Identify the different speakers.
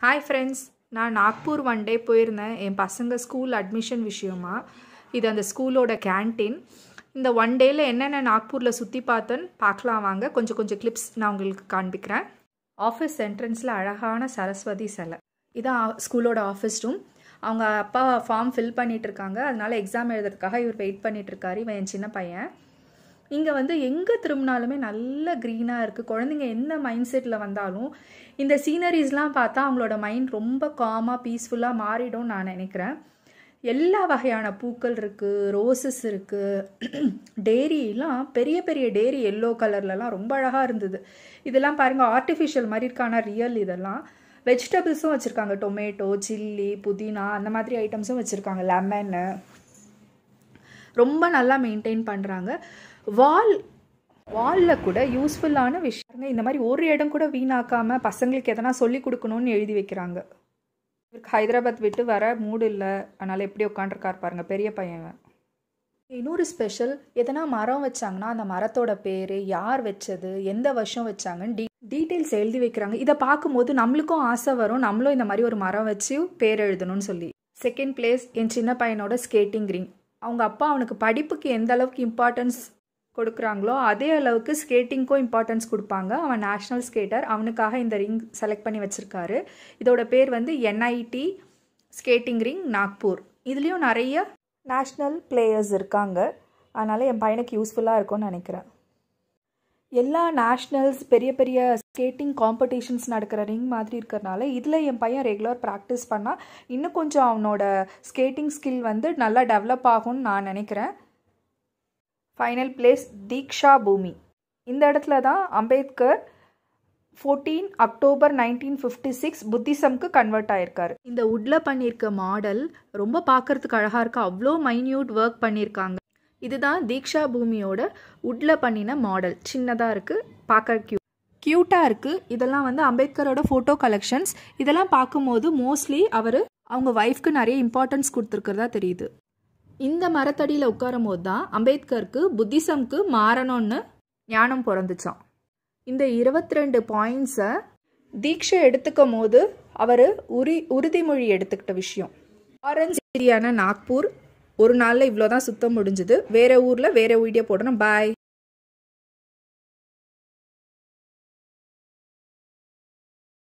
Speaker 1: hi friends நான் Nagpur one day போயிருந்தேன் என் பசங்க ஸ்கூல் அட்மிஷன் விஷயமா இது அந்த ஸ்கூலோட கேன்டீன் இந்த ஒன் டேயில் என்னென்ன நாக்பூரில் சுற்றி பார்த்தேன்னு பார்க்கலாம் வாங்க கொஞ்சம் கொஞ்சம் கிளிப்ஸ் நான் உங்களுக்கு காண்பிக்கிறேன் ஆஃபீஸ் என்ட்ரன்ஸில் அழகான சரஸ்வதி சிலை இதான் ஸ்கூலோட ஆஃபீஸ் ரூம் அவங்க அப்பா ஃபார்ம் ஃபில் பண்ணிட்டு இருக்காங்க அதனால எக்ஸாம் எழுதுறதுக்காக இவர் வெயிட் பண்ணிட்டு இருக்காரு இவன் என் சின்ன பையன் இங்கே வந்து எங்கே திரும்பினாலுமே நல்ல க்ரீனாக இருக்குது குழந்தைங்க என்ன மைண்ட் செட்டில் வந்தாலும் இந்த சீனரிஸ்லாம் பார்த்தா அவங்களோட மைண்ட் ரொம்ப காமாக பீஸ்ஃபுல்லாக மாறிடும் நான் நினைக்கிறேன் எல்லா வகையான பூக்கள் இருக்குது ரோசஸ் இருக்குது டேரிலாம் பெரிய பெரிய டேரி எல்லோ கலர்லலாம் ரொம்ப அழகாக இருந்தது இதெல்லாம் பாருங்கள் ஆர்டிஃபிஷியல் மாதிரி இருக்கான ரியல் இதெல்லாம் வெஜிடபிள்ஸும் வச்சுருக்காங்க டொமேட்டோ சில்லி புதினா அந்த மாதிரி ஐட்டம்ஸும் வச்சுருக்காங்க லெமனு ரொம்ப நல்லா மெயின்டைன் பண்ணுறாங்க வால் வாலில் கூட யூஸ்ஃபுல்லான விஷயங்க இந்த மாதிரி ஒரு இடம் கூட வீணாக்காமல் பசங்களுக்கு எதனா சொல்லி கொடுக்கணும்னு எழுதி வைக்கிறாங்க இவருக்கு ஹைதராபாத் விட்டு வர மூடு இல்லை அதனால் எப்படி உட்காண்ட்ருக்கார் பாருங்க பெரிய பையன் இன்னொரு ஸ்பெஷல் எதனா மரம் வச்சாங்கன்னா அந்த மரத்தோட பேர் யார் வச்சது எந்த வருஷம் வச்சாங்கன்னு டீ டீட்டெயில்ஸ் எழுதி வைக்கிறாங்க இதை பார்க்கும்போது நம்மளுக்கும் ஆசை வரும் நம்மளும் இந்த மாதிரி ஒரு மரம் வச்சு பேர் எழுதணும்னு சொல்லி செகண்ட் பிளேஸ் என் சின்ன பையனோட ஸ்கேட்டிங் ரிங் அவங்க அப்பா அவனுக்கு படிப்புக்கு எந்த அளவுக்கு இம்பார்ட்டன்ஸ் கொடுக்குறாங்களோ அதே அளவுக்கு ஸ்கேட்டிங்க்கும் இம்பார்ட்டன்ஸ் கொடுப்பாங்க அவன் நேஷ்னல் ஸ்கேட்டர் அவனுக்காக இந்த ரிங் செலக்ட் பண்ணி வச்சுருக்காரு இதோட பேர் வந்து என்ஐடி ஸ்கேட்டிங் ரிங் நாக்பூர் இதுலேயும் நிறைய நேஷ்னல் பிளேயர்ஸ் இருக்காங்க அதனால் என் பையனுக்கு யூஸ்ஃபுல்லாக இருக்கும்னு நினைக்கிறேன் எல்லா நேஷ்னல்ஸ் பெரிய பெரிய ஸ்கேட்டிங் காம்படிஷன்ஸ் நடக்கிற ரிங் மாதிரி இருக்கிறனால இதில் என் பையன் ரெகுலர் ப்ராக்டிஸ் பண்ணால் இன்னும் கொஞ்சம் அவனோட ஸ்கேட்டிங் ஸ்கில் வந்து நல்லா டெவலப் ஆகும்னு நான் நினைக்கிறேன் ஃபைனல் பிளேஸ் தீக்ஷா பூமி இந்த இடத்துல தான் Ambedkar fourteen October nineteen fifty six புத்திசம்க்கு கன்வெர்ட் ஆயிருக்காரு இந்த உட்டில் பண்ணியிருக்க மாடல் ரொம்ப பார்க்கறதுக்கு அழகாக இருக்குது அவ்வளோ மைன்யூட் ஒர்க் பண்ணியிருக்காங்க இதுதான் தீக்ஷா பூமியோட உட்டில் பண்ணின மாடல் சின்னதாக இருக்குது பார்க்க க்யூ க்யூட்டாக இருக்குது இதெல்லாம் வந்து அம்பேத்கரோட ஃபோட்டோ கலெக்ஷன்ஸ் இதெல்லாம் பார்க்கும்போது மோஸ்ட்லி அவர் அவங்க ஒய்ஃப்க்கு நிறைய இம்பார்ட்டன்ஸ் கொடுத்துருக்கிறதா தெரியுது இந்த மரத்தடியில் உட்காரும் போது தான் அம்பேத்கருக்கு புத்திசம்க்கு மாறணும்னு ஞானம் பிறந்துச்சான் இந்த இருபத்தி ரெண்டு பாயிண்ட்ஸை தீட்சை எடுத்துக்கும் போது அவர் உரி உறுதிமொழி எடுத்துக்கிட்ட விஷயம் ஆரஞ்சு ஏரியான நாக்பூர் ஒரு நாளில் இவ்வளோ தான் சுத்தம் முடிஞ்சுது வேறு ஊரில் வேறு வீடியோ போடணும் பாய்